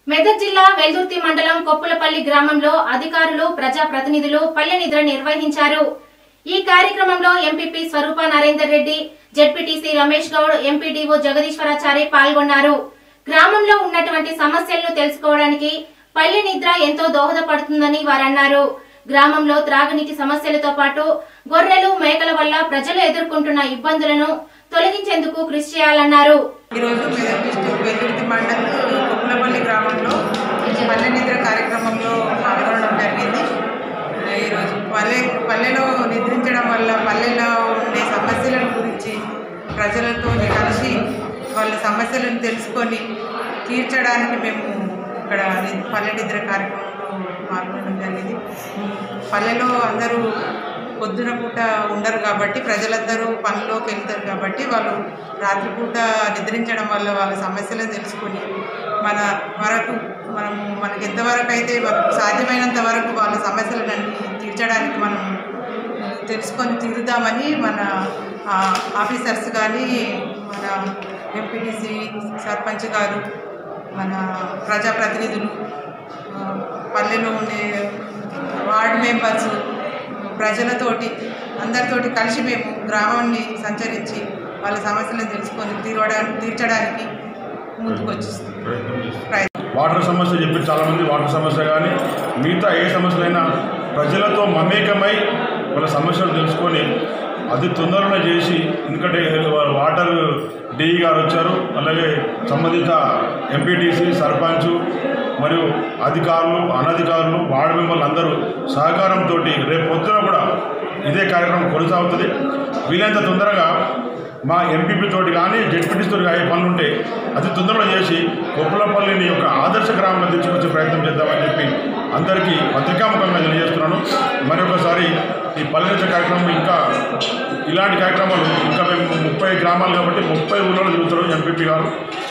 మెదక్ జిల్లా వెల్దుర్తి మండలం కొప్పులపల్లి గ్రామంలో అధికారులు ప్రజా ప్రతినిధులు పల్లె నిద్ర నిర్వహించారు ఈ కార్యక్రమంలో MPP Swaroopa Narender Reddy ZPTC Ramesh Goud MPDO Jagadeeshwarachari పాల్గొన్నారు గ్రామంలో ఉన్నటువంటి సమస్యలను తెలుసుకోవడానికి పల్లె నిద్ర ఎంతో దోహదపడుతుందని వారన్నారు గ్రామంలో త్రాగునీటి సమస్యలతో పాటు గొర్రెలు మేకల వల్ల ప్రజలు ఎదుర్కొంటున్న ఇబ్బందులను తొలగించేందుకు కృషి చేయాలన్నారు ఈరోజు మెదక్ డిస్టిక్ వెల్లుర్తి మండలం కుప్పలపల్లి గ్రామంలో పల్లె నిద్ర కార్యక్రమంలో పాల్గొనడం జరిగింది ఈరోజు పల్లె పల్లెలో నిద్రించడం వల్ల పల్లెలో ఉండే సమస్యల గురించి ప్రజలతో కలిసి వాళ్ళ సమస్యలను తెలుసుకొని తీర్చడానికి మేము ఇక్కడ ని- పల్లె నిద్ర కార్యక్రమంలో పాల్గొనడం జరిగింది పల్లెలో అందరూ పొద్దున పూట ఉండరు కాబట్టి ప్రజలందరూ పనిలోకి వెళ్తారు కాబట్టి వాళ్ళు రాత్రిపూట నిద్రించడం వల్ల వాళ్ళ సమస్యలను తెలుసుకొని మన వరకు మనము మనకి ఎంతవరకు అయితే మనకు సాధ్యమైనంత వరకు వాళ్ళ సమస్యలను తీర్చడానికి మనం తెలుసుకొని తీరుదామని మన ఆ, ఆఫీసర్స్ కానీ మన ఎంపీటీసీ సర్పంచ్ గారు మన ప్రజాప్రతినిధులు ఆ, పల్లెలో ఉండే వార్డ్ మెంబర్స్ ప్రజలతోటి అందరితోటి కలిసి మేము గ్రామాన్ని సంచరించి వాళ్ళ సమస్యలను తెలుసుకొని తీరవడానికి తీర్చడానికి ముందుకు వచ్చేస్తాం ప్రయత్నం వాటర్ సమస్య చెప్పి చాలామంది వాటర్ సమస్య కానీ మిగతా ఏ సమస్యలైనా ప్రజలతో మమేకమై వాళ్ళ సమస్యలు తెలుసుకొని అతి తొందరగా చేసి ఎందుకంటే వాటర్ డిఈ గారు వచ్చారు అలాగే సంబంధిత ఎంపీటీసీ సర్పంచ్ మరియు అధికారులు అనధికారులు వార్డు మెంబర్లు అందరూ సహకారంతో రేపు పొద్దున కూడా ఇదే కార్యక్రమం కొనసాగుతుంది వీలైనంత తొందరగా మా ఎంపీపీ తోటి కానీ జడ్పీటీస్ తోటి అయ్యే పనులు ఉంటే అతి తొందరగా చేసి కొప్పులపల్లిని ఒక ఆదర్శ గ్రామంగా తెచ్చుకొచ్చే ప్రయత్నం చేద్దామని చెప్పి అందరికీ పత్రికాముఖంగా తెలియజేస్తున్నాను మరొకసారి ఈ పల్లెచ కార్యక్రమం ఇంకా ఇలాంటి కార్యక్రమాలు ఇంకా మేము ముప్పై గ్రామాలు కాబట్టి ముప్పై ఊళ్ళలో తిరుగుతారు ఎంపీపీ గారు